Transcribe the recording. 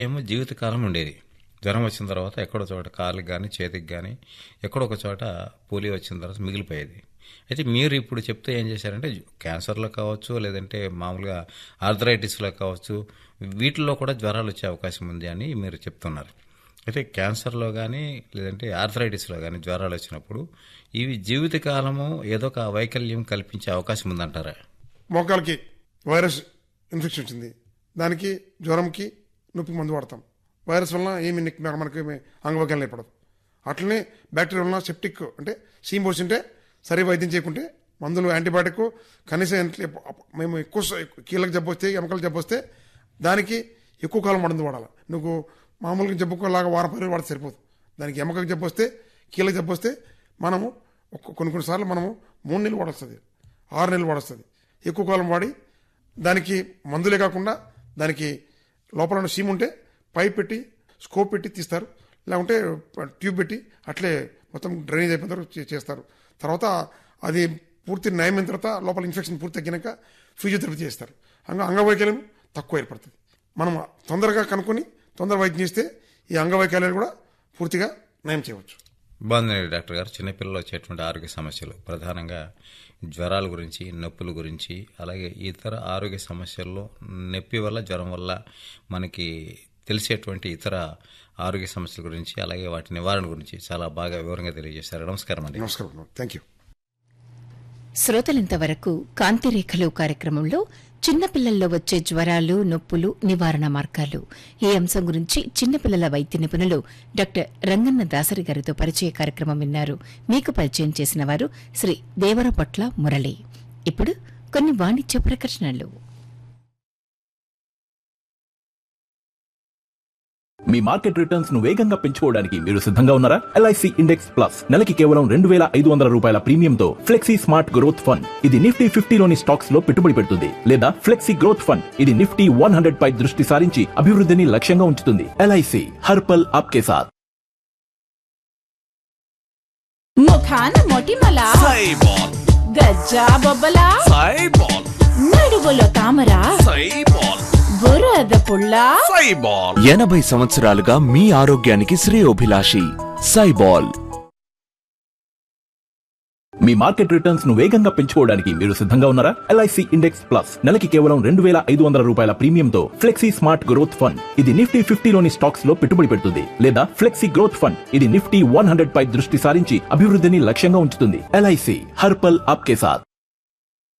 ఏమో జీవితకాలం ఉండేది జ్వరం వచ్చిన తర్వాత ఎక్కడో చోట కాలుకి కానీ చేతికి కానీ ఎక్కడో ఒక చోట పోలియో వచ్చిన తర్వాత మిగిలిపోయేది అయితే మీరు ఇప్పుడు చెప్తే ఏం చేశారంటే క్యాన్సర్లో కావచ్చు లేదంటే మామూలుగా ఆర్థరైటిస్లో కావచ్చు వీటిల్లో కూడా జ్వరాలు వచ్చే అవకాశం ఉంది అని మీరు చెప్తున్నారు అయితే క్యాన్సర్లో కానీ లేదంటే ఆర్థరైటిస్లో కానీ జ్వరాలు వచ్చినప్పుడు ఇవి జీవితకాలము ఏదో ఒక వైకల్యం కల్పించే అవకాశం ఉందంటారా మోకాలకి వైరస్ ఇన్ఫెక్షన్ వచ్చింది దానికి జ్వరంకి నొప్పి మందు వాడతాం వైరస్ వలన ఏమి నిక్- మనకి ఏమి అంగవైకల్యం ఏర్పడదు అట్లనే బ్యాక్టీరియా వలన సెప్టిక్ అంటే సీమ్ పోసింటే సరి వైద్యం చేయకుంటే మందులు యాంటీబయాటిక్ కనీసం ఎంత- మేము ఎక్కువ స- కీళ్ళకి జబ్బు వస్తే ఎముకలకు జబ్బు వస్తే దానికి ఎక్కువ కాలం మందు వాడాలి నువ్వు మామూలుగా జబ్బుకోలాగా వారం పది రోజులు వాడితే సరిపోదు దానికి ఎముకకి జబ్బు వస్తే కీళ్ళకి జబ్బు వస్తే మనము ఒక్క- కొన్ని కొన్నిసార్లు మనము మూడు నెలలు వాడొస్తుంది ఆరు నెలలు వాడొస్తుంది ఎక్కువ కాలం వాడి దానికి మందులే కాకుండా దానికి లోపల ఉన్న సీమ్ ఉంటే పైప్ పెట్టి స్కోప్ పెట్టి తీస్తారు లేకుంటే ట్యూబ్ పెట్టి అట్లే మొత్తం డ్రైనేజ్ అయిపోయిన తర్వాత చే- చేస్తారు తర్వాత అది పూర్తి నయమైన తర్వాత లోపల ఇన్ఫెక్షన్ పూర్తి తగ్గినాక ఫిజియోథెరపీ చేస్తారు అంగ అంగవైకల్యం తక్కువ ఏర్పడుతుంది మనం తొందరగా కనుక్కొని తొందర వైద్యం చేస్తే ఈ అంగవైకల్యాలు కూడా పూర్తిగా నయం చేయవచ్చు బాగుందండి డాక్టర్ గారు చిన్నపిల్లలు వచ్చేటువంటి ఆరోగ్య సమస్యలు ప్రధానంగా జ్వరాల గురించి నొప్పుల గురించి అలాగే ఇతర ఆరోగ్య సమస్యల్లో నొప్పి వల్ల జ్వరం వల్ల మనకి తెలిసేటువంటి ఇతర ఆరోగ్య సమస్యల గురించి అలాగే వాటి నివారణ గురించి చాలా బాగా వివరంగా తెలియజేశారు నమస్కారం అండి నమస్కారం థ్యాంక్ యూ శ్రోతలింతవరకు కాంతిరేఖలు కార్యక్రమంలో చిన్నపిల్లల్లో వచ్చే జ్వరాలు నొప్పులు నివారణ మార్గాలు ఈ అంశం గురించి చిన్నపిల్లల వైద్య నిపుణులు డాక్టర్ రంగన్న దాసరి గారితో పరిచయ కార్యక్రమం విన్నారు మీకు పరిచయం చేసిన వారు శ్రీ దేవరపట్ల మురళి ఇప్పుడు కొన్ని వాణిజ్య ప్రకటనలు మీ మార్కెట్ రిటర్న్స్ ను వేగంగా పెంచుకోవడానికి మీరు సిద్ధంగా ఉన్నారా ఎల్ఐసి ఇండెక్స్ ప్లస్ నెలకి కేవలం రెండు వేల ఐదు వందల రూపాయల ప్రీమియంతో ఫ్లెక్సీ స్మార్ట్ గ్రోత్ ఫండ్ ఇది నిఫ్టీ ఫిఫ్టీలోని స్టాక్స్ లో పెట్టుబడి పెడుతుంది లేదా ఫ్లెక్సీ గ్రోత్ ఫండ్ ఇది నిఫ్టీ వన్ హండ్రెడ్ పై దృష్టి సారించి అభివృద్ధిని లక్ష్యంగా ఉంచుతుంది ఎల్ఐసి హర్పల్ ఆప్కే సాత్ ముఖాన మొటిమల సైబాల్ గజ్జా బొబ్బల సైబాల్ నడువులో తామర సైబాల్ బురద పుల్ల సైబాల్ ఎనభై సంవత్సరాలుగా మీ ఆరోగ్యానికి శ్రేయోభిలాషి సైబాల్ మీ మార్కెట్ రిటర్న్స్ ను వేగంగా పెంచుకోవడానికి మీరు సిద్ధంగా ఉన్నారా ఎల్ఐసి ఇండెక్స్ ప్లస్ నెలకి కేవలం రెండు వేల ఐదు వందల రూపాయల ప్రీమియంతో ఫ్లెక్సీ స్మార్ట్ గ్రోత్ ఫండ్ ఇది నిఫ్టీ ఫిఫ్టీలోని స్టాక్స్ లో పెట్టుబడి పెడుతుంది లేదా ఫ్లెక్సీ గ్రోత్ ఫండ్ ఇది నిఫ్టీ వన్ హండ్రెడ్ పై దృష్టి సారించి అభివృద్ధిని లక్ష్యంగా ఉంచుతుంది ఎల్ఐసి హర్పల్ ఆప్కే సాత్